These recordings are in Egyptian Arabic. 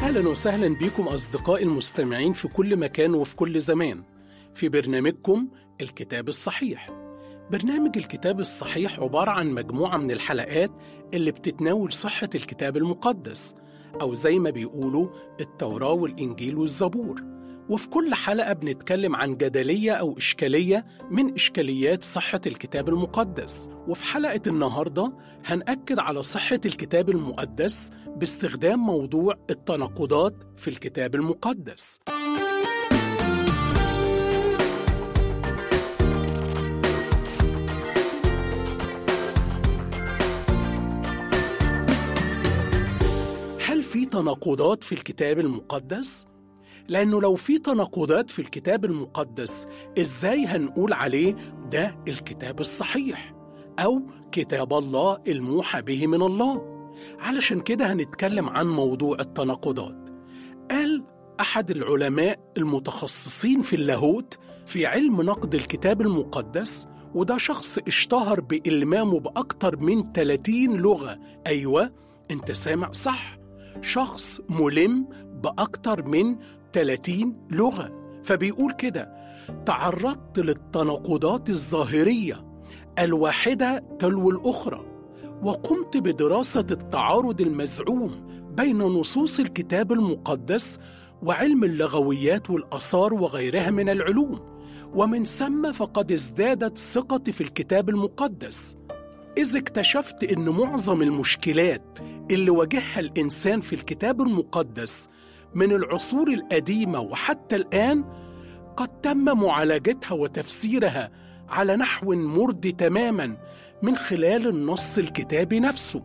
أهلا وسهلا بكم أصدقائي المستمعين في كل مكان وفي كل زمان في برنامجكم الكتاب الصحيح برنامج الكتاب الصحيح عبارة عن مجموعة من الحلقات اللي بتتناول صحة الكتاب المقدس أو زي ما بيقولوا التوراة والإنجيل والزبور وفي كل حلقة بنتكلم عن جدلية أو إشكالية من إشكاليات صحة الكتاب المقدس وفي حلقة النهاردة هنأكد على صحة الكتاب المقدس باستخدام موضوع التناقضات في الكتاب المقدس هل في تناقضات في الكتاب المقدس؟ لأنه لو في تناقضات في الكتاب المقدس إزاي هنقول عليه ده الكتاب الصحيح أو كتاب الله الموحى به من الله علشان كده هنتكلم عن موضوع التناقضات قال أحد العلماء المتخصصين في اللاهوت في علم نقد الكتاب المقدس وده شخص اشتهر بإلمامه بأكتر من 30 لغة أيوة أنت سامع صح شخص ملم بأكتر من 30 لغة فبيقول كده تعرضت للتناقضات الظاهرية الواحدة تلو الأخرى وقمت بدراسة التعارض المزعوم بين نصوص الكتاب المقدس وعلم اللغويات والآثار وغيرها من العلوم ومن ثم فقد ازدادت ثقتي في الكتاب المقدس إذ اكتشفت أن معظم المشكلات اللي واجهها الإنسان في الكتاب المقدس من العصور القديمة وحتى الآن قد تم معالجتها وتفسيرها على نحو مرضي تماما من خلال النص الكتابي نفسه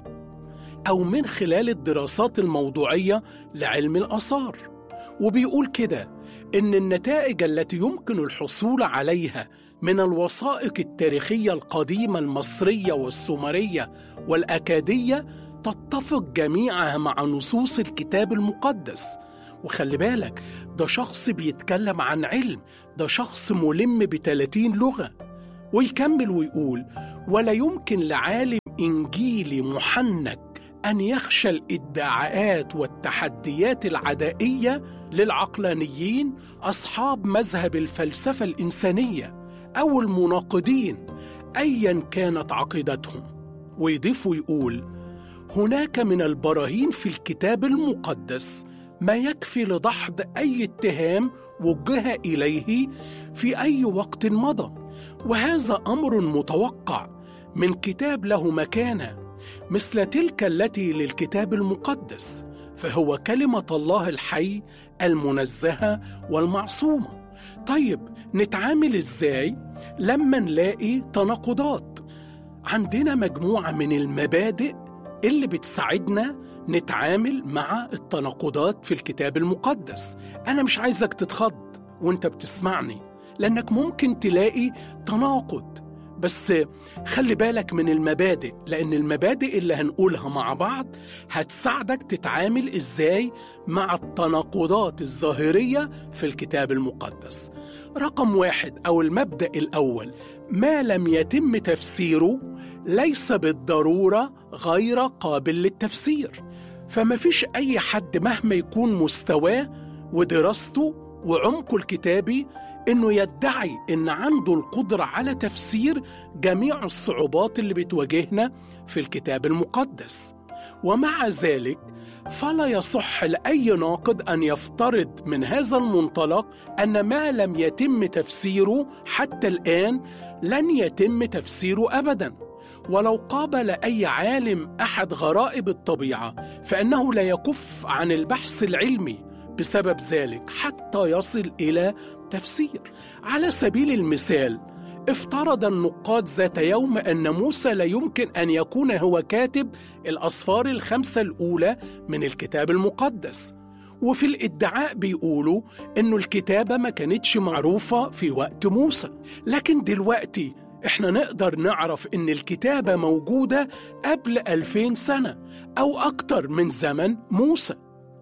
أو من خلال الدراسات الموضوعية لعلم الآثار وبيقول كده إن النتائج التي يمكن الحصول عليها من الوثائق التاريخية القديمة المصرية والسومرية والأكادية تتفق جميعها مع نصوص الكتاب المقدس وخلي بالك ده شخص بيتكلم عن علم ده شخص ملم بتلاتين لغة ويكمل ويقول ولا يمكن لعالم إنجيلي محنك أن يخشى الادعاءات والتحديات العدائية للعقلانيين أصحاب مذهب الفلسفة الإنسانية أو المناقضين أيا كانت عقيدتهم ويضيف ويقول هناك من البراهين في الكتاب المقدس ما يكفي لدحض أي اتهام وجه إليه في أي وقت مضى وهذا أمر متوقع من كتاب له مكانة مثل تلك التي للكتاب المقدس فهو كلمة الله الحي المنزهة والمعصومة طيب نتعامل إزاي لما نلاقي تناقضات عندنا مجموعة من المبادئ اللي بتساعدنا نتعامل مع التناقضات في الكتاب المقدس أنا مش عايزك تتخض وانت بتسمعني لأنك ممكن تلاقي تناقض بس خلي بالك من المبادئ لأن المبادئ اللي هنقولها مع بعض هتساعدك تتعامل إزاي مع التناقضات الظاهرية في الكتاب المقدس رقم واحد أو المبدأ الأول ما لم يتم تفسيره ليس بالضرورة غير قابل للتفسير فما فيش أي حد مهما يكون مستواه ودراسته وعمقه الكتابي إنه يدعي إن عنده القدرة على تفسير جميع الصعوبات اللي بتواجهنا في الكتاب المقدس ومع ذلك فلا يصح لأي ناقد أن يفترض من هذا المنطلق أن ما لم يتم تفسيره حتى الآن لن يتم تفسيره أبداً ولو قابل اي عالم احد غرائب الطبيعه فانه لا يكف عن البحث العلمي بسبب ذلك حتى يصل الى تفسير على سبيل المثال افترض النقاد ذات يوم ان موسى لا يمكن ان يكون هو كاتب الاسفار الخمسه الاولى من الكتاب المقدس وفي الادعاء بيقولوا انه الكتابه ما كانتش معروفه في وقت موسى لكن دلوقتي احنا نقدر نعرف ان الكتابة موجودة قبل ألفين سنة أو أكتر من زمن موسى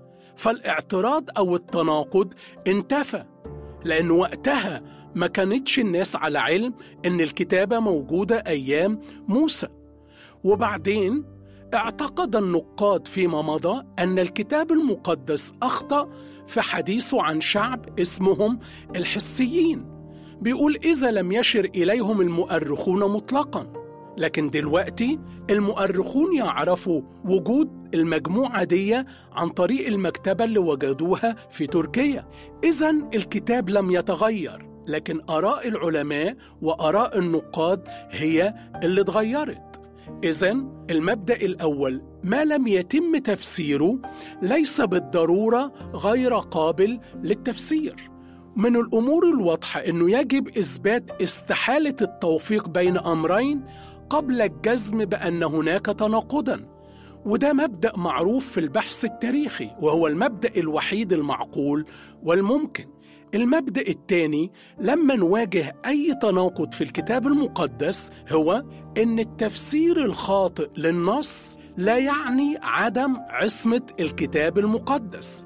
فالاعتراض أو التناقض انتفى لأن وقتها ما كانتش الناس على علم ان الكتابة موجودة أيام موسى وبعدين اعتقد النقاد فيما مضى أن الكتاب المقدس أخطأ في حديثه عن شعب اسمهم الحسيين بيقول إذا لم يشر إليهم المؤرخون مطلقا لكن دلوقتي المؤرخون يعرفوا وجود المجموعة دي عن طريق المكتبة اللي وجدوها في تركيا إذا الكتاب لم يتغير لكن آراء العلماء وآراء النقاد هي اللي اتغيرت إذا المبدأ الأول ما لم يتم تفسيره ليس بالضرورة غير قابل للتفسير من الأمور الواضحة أنه يجب إثبات استحالة التوفيق بين أمرين قبل الجزم بأن هناك تناقضا وده مبدأ معروف في البحث التاريخي وهو المبدأ الوحيد المعقول والممكن المبدأ الثاني لما نواجه أي تناقض في الكتاب المقدس هو إن التفسير الخاطئ للنص لا يعني عدم عصمة الكتاب المقدس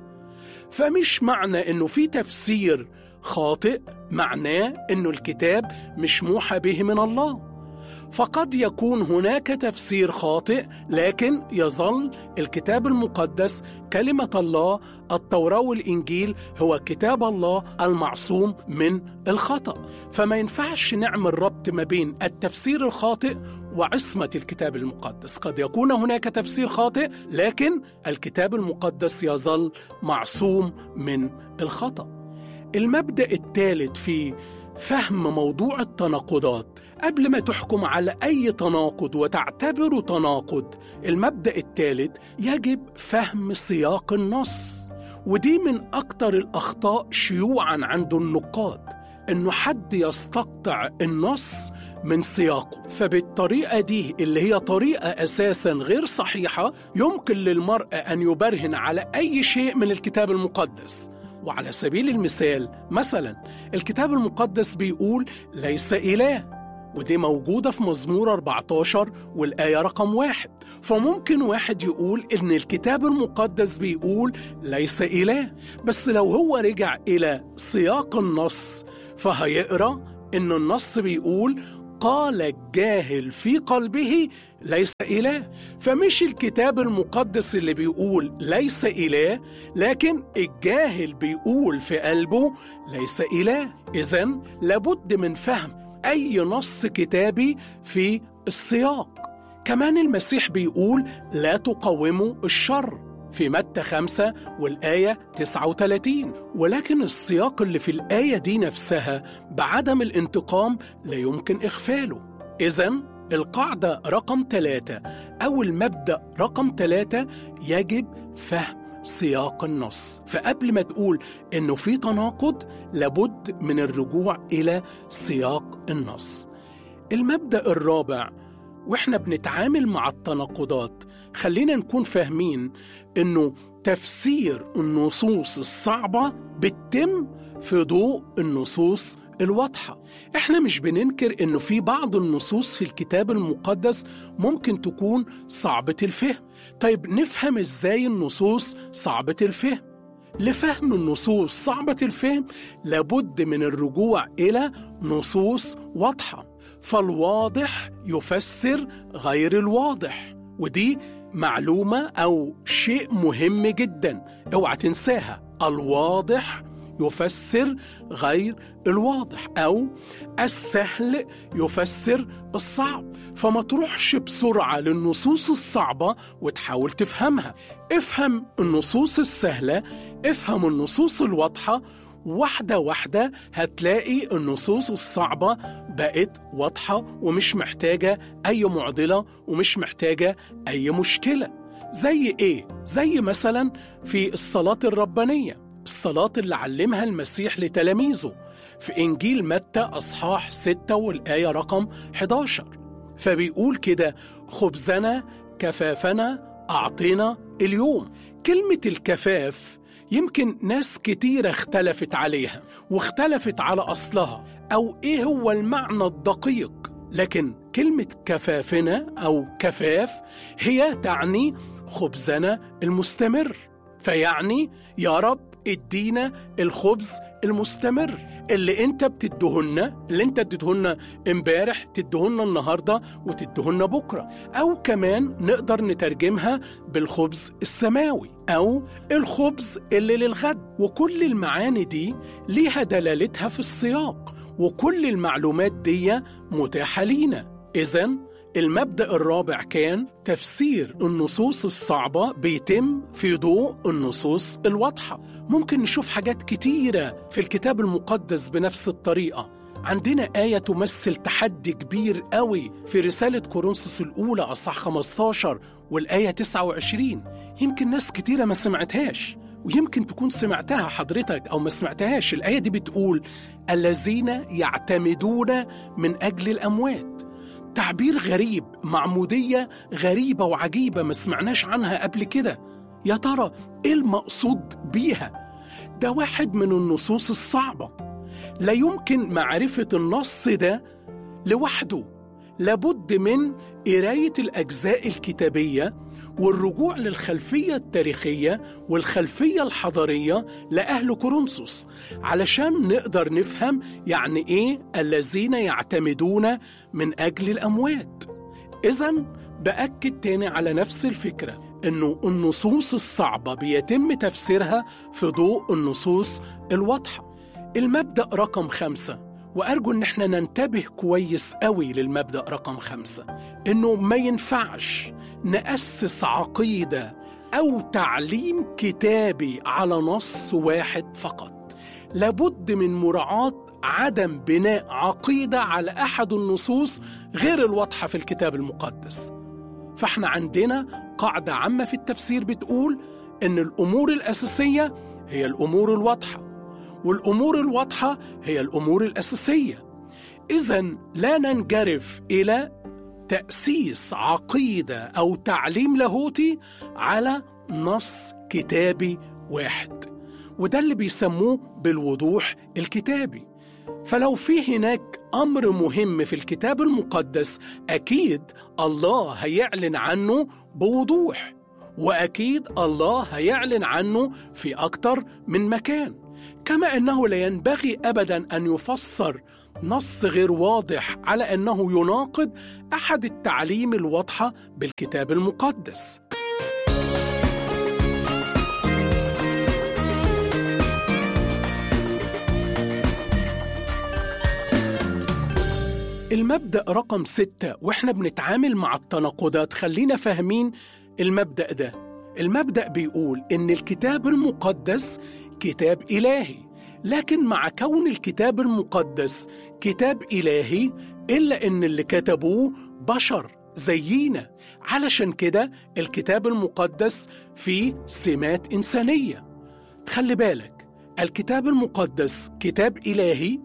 فمش معنى إنه في تفسير خاطئ معناه إنه الكتاب مش موحى به من الله فقد يكون هناك تفسير خاطئ لكن يظل الكتاب المقدس كلمه الله التوراه والانجيل هو كتاب الله المعصوم من الخطا فما ينفعش نعمل ربط ما بين التفسير الخاطئ وعصمه الكتاب المقدس قد يكون هناك تفسير خاطئ لكن الكتاب المقدس يظل معصوم من الخطا المبدا الثالث في فهم موضوع التناقضات قبل ما تحكم على أي تناقض وتعتبره تناقض المبدأ الثالث يجب فهم سياق النص ودي من أكتر الأخطاء شيوعا عند النقاد إنه حد يستقطع النص من سياقه فبالطريقة دي اللي هي طريقة أساسا غير صحيحة يمكن للمرء أن يبرهن على أي شيء من الكتاب المقدس وعلى سبيل المثال مثلا الكتاب المقدس بيقول ليس إله ودي موجودة في مزمور 14 والآية رقم واحد فممكن واحد يقول إن الكتاب المقدس بيقول ليس إله بس لو هو رجع إلى سياق النص فهيقرأ إن النص بيقول قال الجاهل في قلبه ليس إله فمش الكتاب المقدس اللي بيقول ليس إله لكن الجاهل بيقول في قلبه ليس إله إذا لابد من فهم أي نص كتابي في السياق كمان المسيح بيقول لا تقاوموا الشر في متى خمسة والآية 39 ولكن السياق اللي في الآية دي نفسها بعدم الانتقام لا يمكن إغفاله إذا القاعدة رقم ثلاثة أو المبدأ رقم ثلاثة يجب فهم سياق النص فقبل ما تقول انه في تناقض لابد من الرجوع الى سياق النص المبدا الرابع واحنا بنتعامل مع التناقضات خلينا نكون فاهمين انه تفسير النصوص الصعبه بتتم في ضوء النصوص الواضحة احنا مش بننكر انه في بعض النصوص في الكتاب المقدس ممكن تكون صعبة الفهم طيب نفهم ازاي النصوص صعبة الفهم لفهم النصوص صعبة الفهم لابد من الرجوع إلى نصوص واضحة فالواضح يفسر غير الواضح ودي معلومة أو شيء مهم جدا اوعى تنساها الواضح يفسر غير الواضح او السهل يفسر الصعب فما تروحش بسرعه للنصوص الصعبه وتحاول تفهمها افهم النصوص السهله افهم النصوص الواضحه واحدة واحدة هتلاقي النصوص الصعبة بقت واضحة ومش محتاجة أي معضلة ومش محتاجة أي مشكلة زي إيه؟ زي مثلا في الصلاة الربانية الصلاة اللي علمها المسيح لتلاميذه في إنجيل متى أصحاح 6 والآية رقم 11 فبيقول كده خبزنا كفافنا أعطينا اليوم كلمة الكفاف يمكن ناس كتيرة اختلفت عليها واختلفت على أصلها أو إيه هو المعنى الدقيق لكن كلمة كفافنا أو كفاف هي تعني خبزنا المستمر فيعني يا رب ادينا الخبز المستمر اللي انت بتدهنا اللي انت اديتهولنا امبارح تدهنا النهارده وتدهنا بكره او كمان نقدر نترجمها بالخبز السماوي او الخبز اللي للغد وكل المعاني دي ليها دلالتها في السياق وكل المعلومات دي متاحه لينا اذا المبدا الرابع كان تفسير النصوص الصعبه بيتم في ضوء النصوص الواضحه ممكن نشوف حاجات كتيره في الكتاب المقدس بنفس الطريقه عندنا آية تمثل تحدي كبير قوي في رسالة كورنثوس الأولى أصح 15 والآية 29 يمكن ناس كتيرة ما سمعتهاش ويمكن تكون سمعتها حضرتك أو ما سمعتهاش الآية دي بتقول الذين يعتمدون من أجل الأموات تعبير غريب معمودية غريبة وعجيبة ما سمعناش عنها قبل كده يا ترى إيه المقصود بيها؟ ده واحد من النصوص الصعبة لا يمكن معرفة النص ده لوحده لابد من قراية الأجزاء الكتابية والرجوع للخلفية التاريخية والخلفية الحضارية لأهل كورنثوس علشان نقدر نفهم يعني إيه الذين يعتمدون من أجل الأموات إذا بأكد تاني على نفس الفكرة إنه النصوص الصعبة بيتم تفسيرها في ضوء النصوص الواضحة المبدأ رقم خمسة وأرجو إن احنا ننتبه كويس قوي للمبدأ رقم خمسة إنه ما ينفعش نأسس عقيدة أو تعليم كتابي على نص واحد فقط لابد من مراعاة عدم بناء عقيدة على أحد النصوص غير الواضحة في الكتاب المقدس فاحنا عندنا قاعدة عامة في التفسير بتقول إن الأمور الأساسية هي الأمور الواضحة والأمور الواضحة هي الأمور الأساسية إذا لا ننجرف إلى تأسيس عقيدة أو تعليم لاهوتي على نص كتابي واحد وده اللي بيسموه بالوضوح الكتابي فلو في هناك امر مهم في الكتاب المقدس اكيد الله هيعلن عنه بوضوح واكيد الله هيعلن عنه في اكتر من مكان كما انه لا ينبغي ابدا ان يفسر نص غير واضح على انه يناقض احد التعليم الواضحه بالكتاب المقدس المبدأ رقم ستة وإحنا بنتعامل مع التناقضات خلينا فاهمين المبدأ ده المبدأ بيقول إن الكتاب المقدس كتاب إلهي لكن مع كون الكتاب المقدس كتاب إلهي إلا إن اللي كتبوه بشر زينا علشان كده الكتاب المقدس فيه سمات إنسانية خلي بالك الكتاب المقدس كتاب إلهي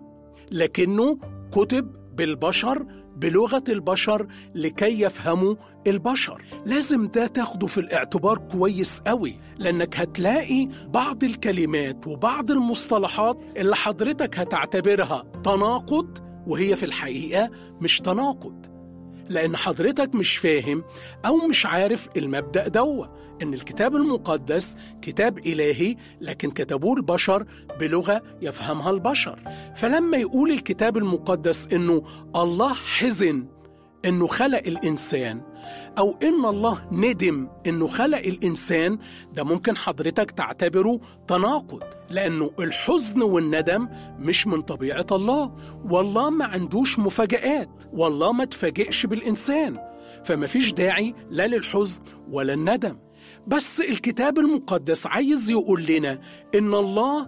لكنه كتب بالبشر بلغة البشر لكي يفهموا البشر لازم ده تاخده في الاعتبار كويس قوي لأنك هتلاقي بعض الكلمات وبعض المصطلحات اللي حضرتك هتعتبرها تناقض وهي في الحقيقة مش تناقض لأن حضرتك مش فاهم أو مش عارف المبدأ دوا إن الكتاب المقدس كتاب إلهي لكن كتبوه البشر بلغة يفهمها البشر فلما يقول الكتاب المقدس إنه الله حزن إنه خلق الإنسان أو إن الله ندم إنه خلق الإنسان ده ممكن حضرتك تعتبره تناقض لأنه الحزن والندم مش من طبيعة الله والله ما عندوش مفاجآت والله ما تفاجئش بالإنسان فما فيش داعي لا للحزن ولا الندم بس الكتاب المقدس عايز يقول لنا إن الله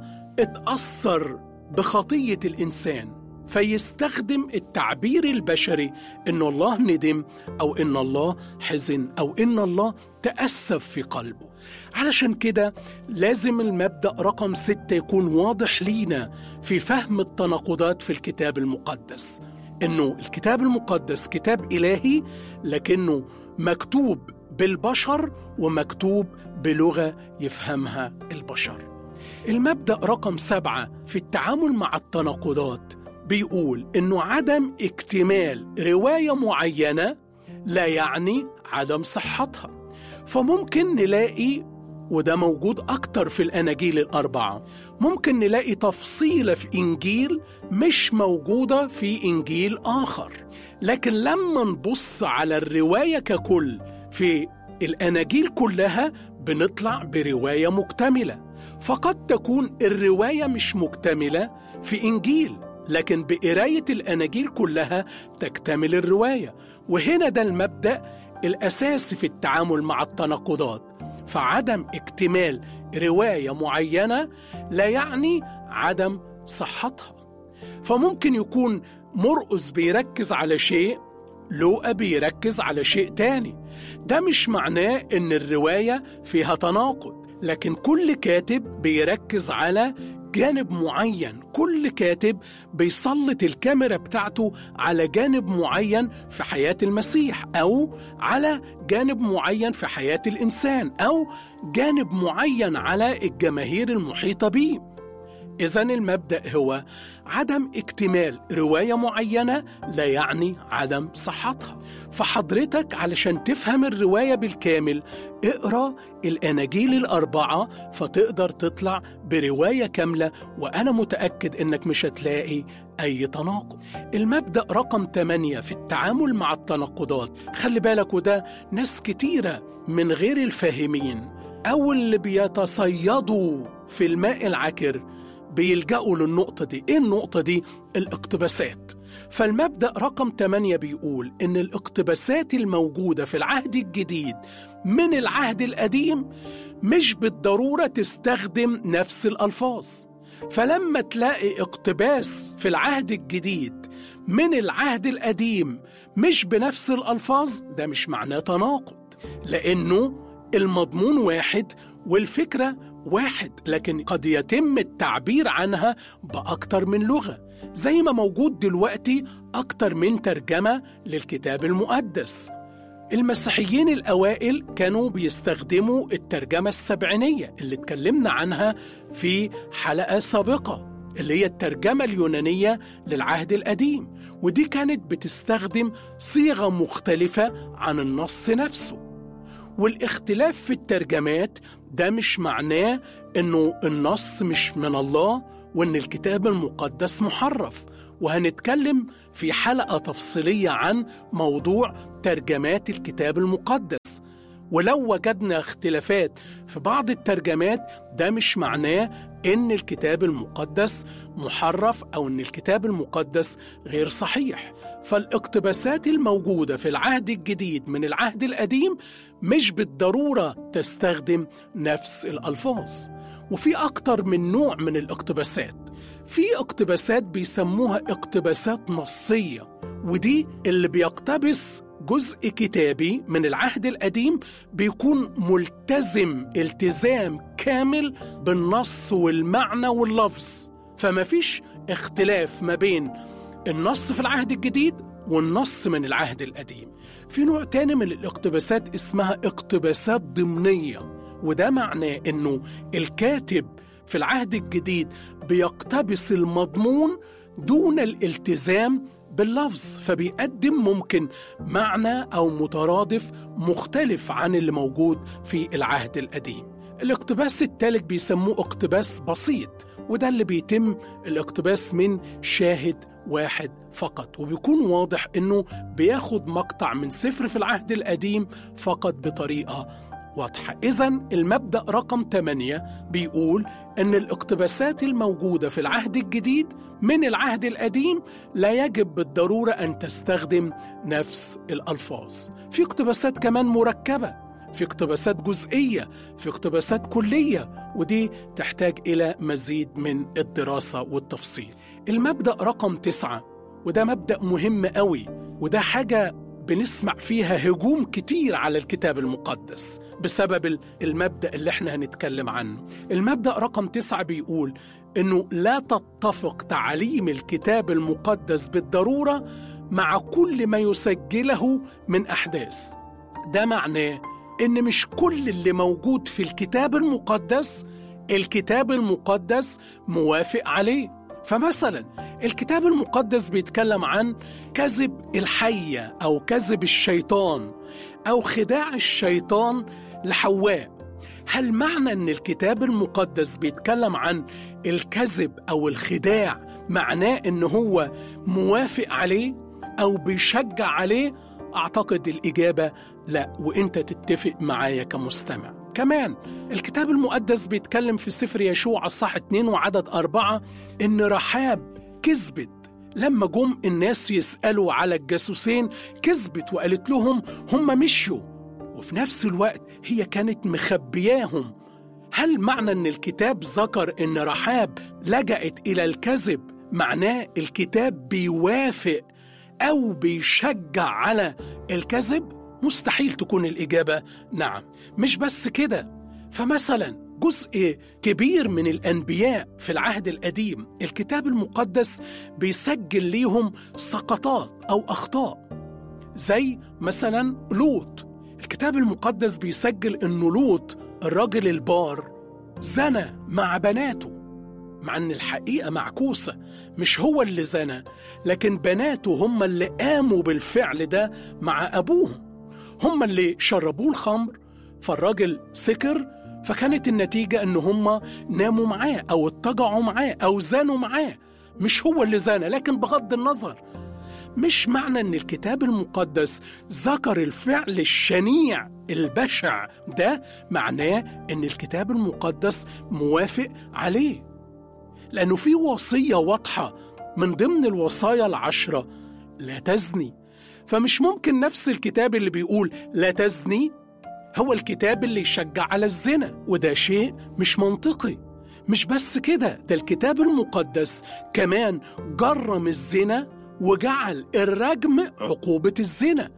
اتأثر بخطية الإنسان فيستخدم التعبير البشري ان الله ندم او ان الله حزن او ان الله تاسف في قلبه علشان كده لازم المبدا رقم ستة يكون واضح لينا في فهم التناقضات في الكتاب المقدس انه الكتاب المقدس كتاب الهي لكنه مكتوب بالبشر ومكتوب بلغه يفهمها البشر المبدا رقم سبعه في التعامل مع التناقضات بيقول انه عدم اكتمال روايه معينه لا يعني عدم صحتها فممكن نلاقي وده موجود أكتر في الأناجيل الأربعة ممكن نلاقي تفصيلة في إنجيل مش موجودة في إنجيل آخر لكن لما نبص على الرواية ككل في الأناجيل كلها بنطلع برواية مكتملة فقد تكون الرواية مش مكتملة في إنجيل لكن بقراية الأناجيل كلها تكتمل الرواية وهنا ده المبدأ الأساسي في التعامل مع التناقضات فعدم اكتمال رواية معينة لا يعني عدم صحتها فممكن يكون مرقس بيركز على شيء لوقا بيركز على شيء تاني ده مش معناه ان الرواية فيها تناقض لكن كل كاتب بيركز على جانب معين كل كاتب بيسلط الكاميرا بتاعته على جانب معين في حياة المسيح أو على جانب معين في حياة الإنسان أو جانب معين على الجماهير المحيطة بيه إذا المبدأ هو عدم اكتمال رواية معينة لا يعني عدم صحتها فحضرتك علشان تفهم الرواية بالكامل اقرأ الأناجيل الأربعة فتقدر تطلع برواية كاملة وأنا متأكد إنك مش هتلاقي أي تناقض المبدأ رقم 8 في التعامل مع التناقضات خلي بالك وده ناس كتيرة من غير الفاهمين أو اللي بيتصيدوا في الماء العكر بيلجأوا للنقطة دي إيه النقطة دي؟ الاقتباسات فالمبدأ رقم 8 بيقول إن الاقتباسات الموجودة في العهد الجديد من العهد القديم مش بالضرورة تستخدم نفس الألفاظ فلما تلاقي اقتباس في العهد الجديد من العهد القديم مش بنفس الألفاظ ده مش معناه تناقض لأنه المضمون واحد والفكرة واحد لكن قد يتم التعبير عنها بأكتر من لغة زي ما موجود دلوقتي أكتر من ترجمة للكتاب المقدس المسيحيين الأوائل كانوا بيستخدموا الترجمة السبعينية اللي اتكلمنا عنها في حلقة سابقة اللي هي الترجمة اليونانية للعهد القديم ودي كانت بتستخدم صيغة مختلفة عن النص نفسه والاختلاف في الترجمات ده مش معناه انه النص مش من الله وان الكتاب المقدس محرف وهنتكلم في حلقه تفصيليه عن موضوع ترجمات الكتاب المقدس ولو وجدنا اختلافات في بعض الترجمات ده مش معناه ان الكتاب المقدس محرف او ان الكتاب المقدس غير صحيح فالاقتباسات الموجوده في العهد الجديد من العهد القديم مش بالضروره تستخدم نفس الالفاظ وفي اكتر من نوع من الاقتباسات في اقتباسات بيسموها اقتباسات نصيه ودي اللي بيقتبس جزء كتابي من العهد القديم بيكون ملتزم التزام كامل بالنص والمعنى واللفظ فما فيش اختلاف ما بين النص في العهد الجديد والنص من العهد القديم في نوع تاني من الاقتباسات اسمها اقتباسات ضمنية وده معناه انه الكاتب في العهد الجديد بيقتبس المضمون دون الالتزام باللفظ فبيقدم ممكن معنى او مترادف مختلف عن اللي موجود في العهد القديم الاقتباس الثالث بيسموه اقتباس بسيط وده اللي بيتم الاقتباس من شاهد واحد فقط وبيكون واضح انه بياخد مقطع من سفر في العهد القديم فقط بطريقه واضحة إذا المبدأ رقم 8 بيقول أن الاقتباسات الموجودة في العهد الجديد من العهد القديم لا يجب بالضرورة أن تستخدم نفس الألفاظ في اقتباسات كمان مركبة في اقتباسات جزئية في اقتباسات كلية ودي تحتاج إلى مزيد من الدراسة والتفصيل المبدأ رقم تسعة وده مبدأ مهم قوي وده حاجة بنسمع فيها هجوم كتير على الكتاب المقدس بسبب المبدأ اللي احنا هنتكلم عنه المبدأ رقم تسعة بيقول انه لا تتفق تعاليم الكتاب المقدس بالضرورة مع كل ما يسجله من أحداث ده معناه ان مش كل اللي موجود في الكتاب المقدس الكتاب المقدس موافق عليه فمثلا الكتاب المقدس بيتكلم عن كذب الحية أو كذب الشيطان أو خداع الشيطان لحواء هل معنى ان الكتاب المقدس بيتكلم عن الكذب او الخداع معناه ان هو موافق عليه او بيشجع عليه اعتقد الاجابه لا وانت تتفق معايا كمستمع كمان الكتاب المقدس بيتكلم في سفر يشوع الصح 2 وعدد أربعة إن رحاب كذبت لما جم الناس يسألوا على الجاسوسين كذبت وقالت لهم هم مشوا وفي نفس الوقت هي كانت مخبياهم هل معنى ان الكتاب ذكر ان رحاب لجأت الى الكذب معناه الكتاب بيوافق او بيشجع على الكذب مستحيل تكون الاجابه نعم مش بس كده فمثلا جزء كبير من الانبياء في العهد القديم الكتاب المقدس بيسجل ليهم سقطات او اخطاء زي مثلا لوط الكتاب المقدس بيسجل ان لوط الراجل البار زنى مع بناته مع ان الحقيقه معكوسه مش هو اللي زنى لكن بناته هم اللي قاموا بالفعل ده مع ابوهم هم اللي شربوه الخمر فالراجل سكر فكانت النتيجه ان هم ناموا معاه او اتجعوا معاه او زانوا معاه مش هو اللي زنى لكن بغض النظر مش معنى ان الكتاب المقدس ذكر الفعل الشنيع البشع ده معناه ان الكتاب المقدس موافق عليه لانه في وصيه واضحه من ضمن الوصايا العشره لا تزني فمش ممكن نفس الكتاب اللي بيقول لا تزني هو الكتاب اللي يشجع على الزنا وده شيء مش منطقي مش بس كده ده الكتاب المقدس كمان جرم الزنا وجعل الرجم عقوبة الزنا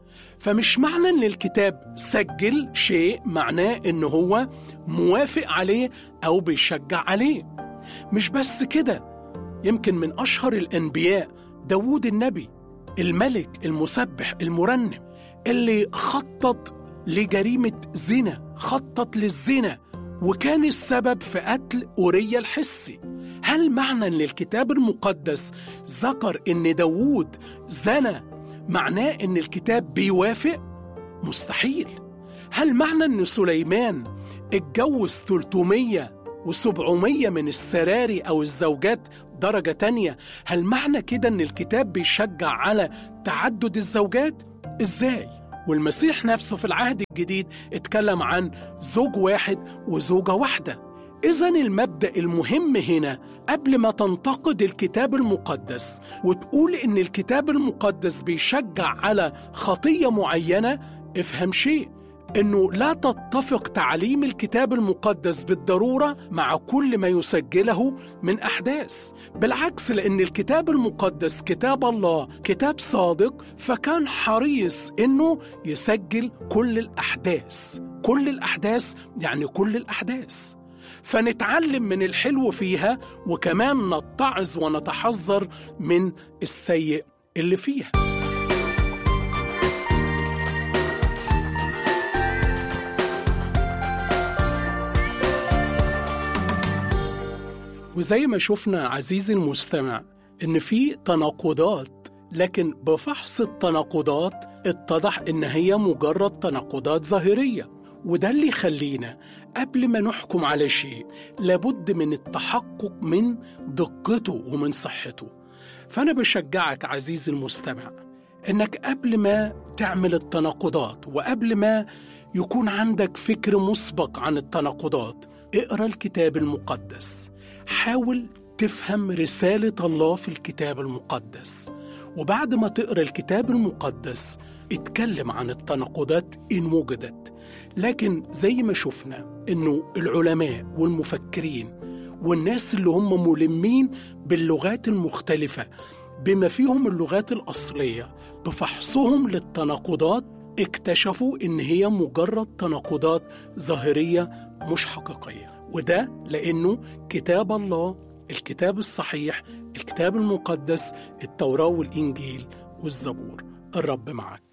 فمش معنى ان الكتاب سجل شيء معناه ان هو موافق عليه او بيشجع عليه مش بس كده يمكن من اشهر الانبياء داوود النبي الملك المسبح المرنم اللي خطط لجريمة زنا خطط للزنا وكان السبب في قتل أوريا الحسي هل معنى أن الكتاب المقدس ذكر أن داوود زنى معناه أن الكتاب بيوافق؟ مستحيل هل معنى أن سليمان اتجوز 300 و700 من السراري أو الزوجات درجة تانية هل معنى كده أن الكتاب بيشجع على تعدد الزوجات؟ إزاي؟ والمسيح نفسه في العهد الجديد اتكلم عن زوج واحد وزوجة واحدة إذا المبدأ المهم هنا قبل ما تنتقد الكتاب المقدس وتقول إن الكتاب المقدس بيشجع على خطية معينة افهم شيء انه لا تتفق تعليم الكتاب المقدس بالضروره مع كل ما يسجله من احداث بالعكس لان الكتاب المقدس كتاب الله كتاب صادق فكان حريص انه يسجل كل الاحداث كل الاحداث يعني كل الاحداث فنتعلم من الحلو فيها وكمان نتعظ ونتحذر من السيء اللي فيها وزي ما شفنا عزيزي المستمع إن في تناقضات لكن بفحص التناقضات اتضح إن هي مجرد تناقضات ظاهرية وده اللي يخلينا قبل ما نحكم على شيء لابد من التحقق من دقته ومن صحته فأنا بشجعك عزيزي المستمع إنك قبل ما تعمل التناقضات وقبل ما يكون عندك فكر مسبق عن التناقضات اقرا الكتاب المقدس حاول تفهم رسالة الله في الكتاب المقدس وبعد ما تقرا الكتاب المقدس اتكلم عن التناقضات إن وجدت لكن زي ما شفنا إنه العلماء والمفكرين والناس اللي هم ملمين باللغات المختلفة بما فيهم اللغات الأصلية بفحصهم للتناقضات اكتشفوا إن هي مجرد تناقضات ظاهرية مش حقيقية وده لأنه كتاب الله الكتاب الصحيح الكتاب المقدس التوراة والإنجيل والزبور الرب معك